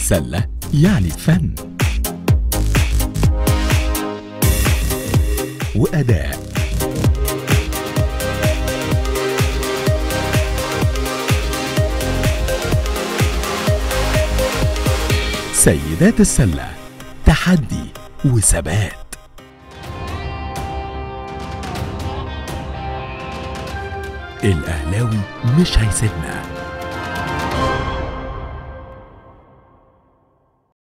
السلة يعني فن وأداء سيدات السلة تحدي وثبات الأهلاوي مش هيسيبنا